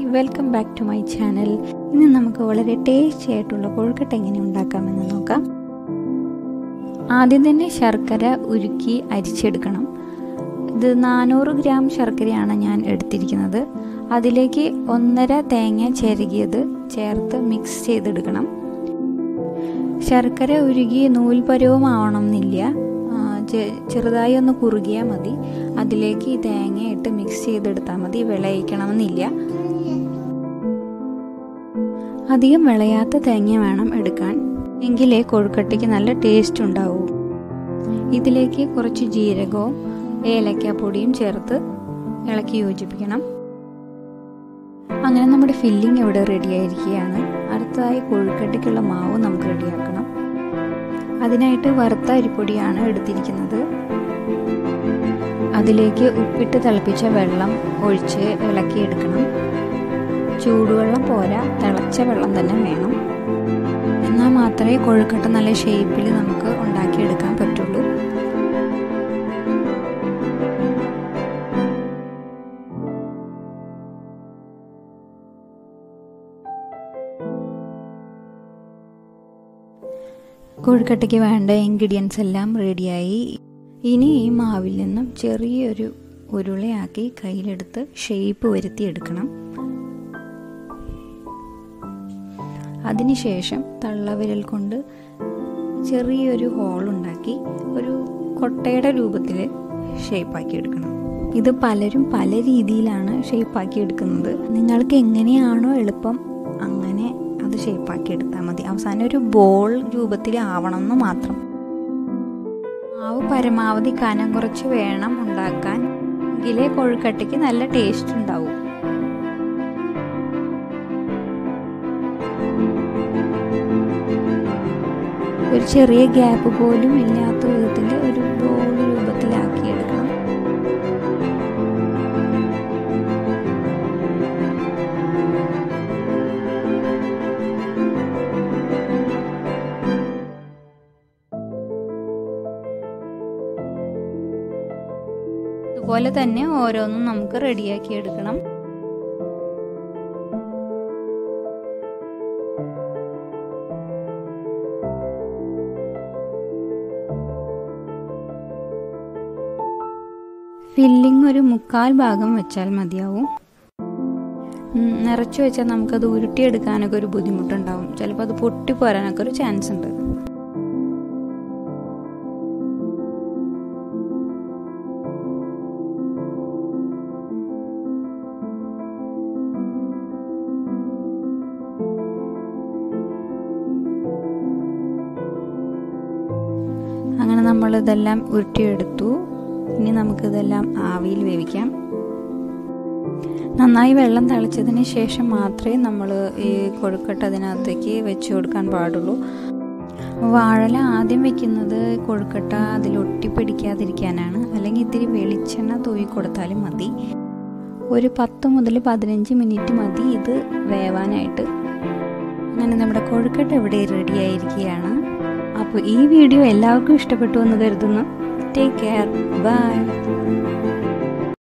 welcome back to my channel ഇന്ന് നമുക്ക് വളരെ ടേസ്റ്റി ആയിട്ടുള്ള കൊഴുക്കട്ട എങ്ങനെ ഉണ്ടാക്കാമെന്ന് നോക്കാം ആദ്യം തന്നെ ശർക്കര ഉരുക്കി അരിച്ചെടുക്കണം ഇത് നാനൂറ് ഗ്രാം ശർക്കരയാണ് ഞാൻ എടുത്തിരിക്കുന്നത് അതിലേക്ക് ഒന്നര തേങ്ങ ചെരുകിയത് ചേർത്ത് മിക്സ് ചെയ്തെടുക്കണം ശർക്കര ഉരുകി നൂൽപരവുമാവണം എന്നില്ല ചെറുതായി ഒന്ന് കുറുകിയാൽ മതി അതിലേക്ക് ഈ തേങ്ങ ഇട്ട് മിക്സ് ചെയ്തെടുത്താൽ മതി വിളയിക്കണമെന്നില്ല അധികം വിളയാത്ത തേങ്ങ വേണം എടുക്കാൻ എങ്കിലേ കൊഴുക്കട്ടയ്ക്ക് നല്ല ടേസ്റ്റ് ഉണ്ടാവൂ ഇതിലേക്ക് കുറച്ച് ജീരകവും ഏലക്കാപ്പൊടിയും ചേർത്ത് ഇളക്കി യോജിപ്പിക്കണം അങ്ങനെ നമ്മുടെ ഫില്ലിംഗ് ഇവിടെ റെഡി ആയിരിക്കുകയാണ് അടുത്തതായി കൊഴുക്കട്ടയ്ക്കുള്ള മാവ് നമുക്ക് റെഡിയാക്കണം അതിനായിട്ട് വറുത്ത അരിപ്പൊടിയാണ് എടുത്തിരിക്കുന്നത് അതിലേക്ക് ഉപ്പിട്ട് തിളപ്പിച്ച വെള്ളം ഒഴിച്ച് ഇളക്കിയെടുക്കണം ചൂടുവെള്ളം പോരാ തിളച്ച വെള്ളം തന്നെ വേണം എന്നാൽ മാത്രമേ കൊഴുക്കട്ട നല്ല ഷേപ്പിൽ നമുക്ക് ഉണ്ടാക്കിയെടുക്കാൻ പറ്റുള്ളൂ കൊഴുക്കട്ടയ്ക്ക് വേണ്ട ഇൻഗ്രീഡിയൻസ് എല്ലാം റെഡിയായി ഇനി ഈ മാവിൽ നിന്നും ചെറിയൊരു ഉരുളയാക്കി കയ്യിലെടുത്ത് ഷേപ്പ് വരുത്തിയെടുക്കണം അതിനുശേഷം തള്ളവിരൽ കൊണ്ട് ചെറിയൊരു ഹോൾ ഉണ്ടാക്കി ഒരു കൊട്ടയുടെ രൂപത്തിൽ ഷേപ്പാക്കി എടുക്കണം ഇത് പലരും പല രീതിയിലാണ് ഷേപ്പാക്കി എടുക്കുന്നത് നിങ്ങൾക്ക് എങ്ങനെയാണോ എളുപ്പം അങ്ങനെ അത് ഷേപ്പാക്കി എടുത്താൽ മതി അവസാനം ഒരു ബോൾ രൂപത്തിൽ ആവണം എന്ന് മാത്രം മാവ് പരമാവധി കനം കുറച്ച് വേണം ഉണ്ടാക്കാൻ എങ്കിലേ കൊഴുക്കട്ടയ്ക്ക് നല്ല ടേസ്റ്റ് ഉണ്ടാവും ഒരു ചെറിയ ഗ്യാപ്പ് പോലും ഇല്ലാത്ത വിധത്തിൽ ഒരു ബോൾ രൂപത്തിലാക്കി എടുക്കണം ഇതുപോലെ തന്നെ ഓരോന്നും നമുക്ക് റെഡിയാക്കി എടുക്കണം ഫില്ലിംഗ് ഒരു മുക്കാൽ ഭാഗം വെച്ചാൽ മതിയാവും നിറച്ചു വെച്ചാൽ നമുക്കത് ഉരുട്ടിയെടുക്കാനൊക്കെ ഒരു ബുദ്ധിമുട്ടുണ്ടാവും ചിലപ്പോൾ അത് പൊട്ടിപ്പോരാനൊക്കെ ഒരു ചാൻസ് ഉണ്ട് അങ്ങനെ നമ്മളിതെല്ലാം ഉരുട്ടിയെടുത്തു ഇനി നമുക്കിതെല്ലാം ആവിയിൽ വേവിക്കാം നന്നായി വെള്ളം തിളച്ചതിന് ശേഷം മാത്രമേ നമ്മൾ ഈ കൊഴുക്കട്ട അതിനകത്തേക്ക് വെച്ച് കൊടുക്കാൻ പാടുള്ളൂ വാഴല ആദ്യം വെക്കുന്നത് കൊഴുക്കട്ട അതിൽ ഒട്ടിപ്പിടിക്കാതിരിക്കാനാണ് അല്ലെങ്കിൽ ഇത്തിരി വെളിച്ചെണ്ണ തൂവി കൊടുത്താലും മതി ഒരു പത്ത് മുതൽ പതിനഞ്ച് മിനിറ്റ് മതി ഇത് വേവാനായിട്ട് അങ്ങനെ നമ്മുടെ കൊഴുക്കട്ട ഇവിടെ റെഡി ആയിരിക്കുകയാണ് അപ്പോൾ ഈ വീഡിയോ എല്ലാവർക്കും ഇഷ്ടപ്പെട്ടു എന്ന് കരുതുന്നു ടേക്ക് കെയർ ബൈ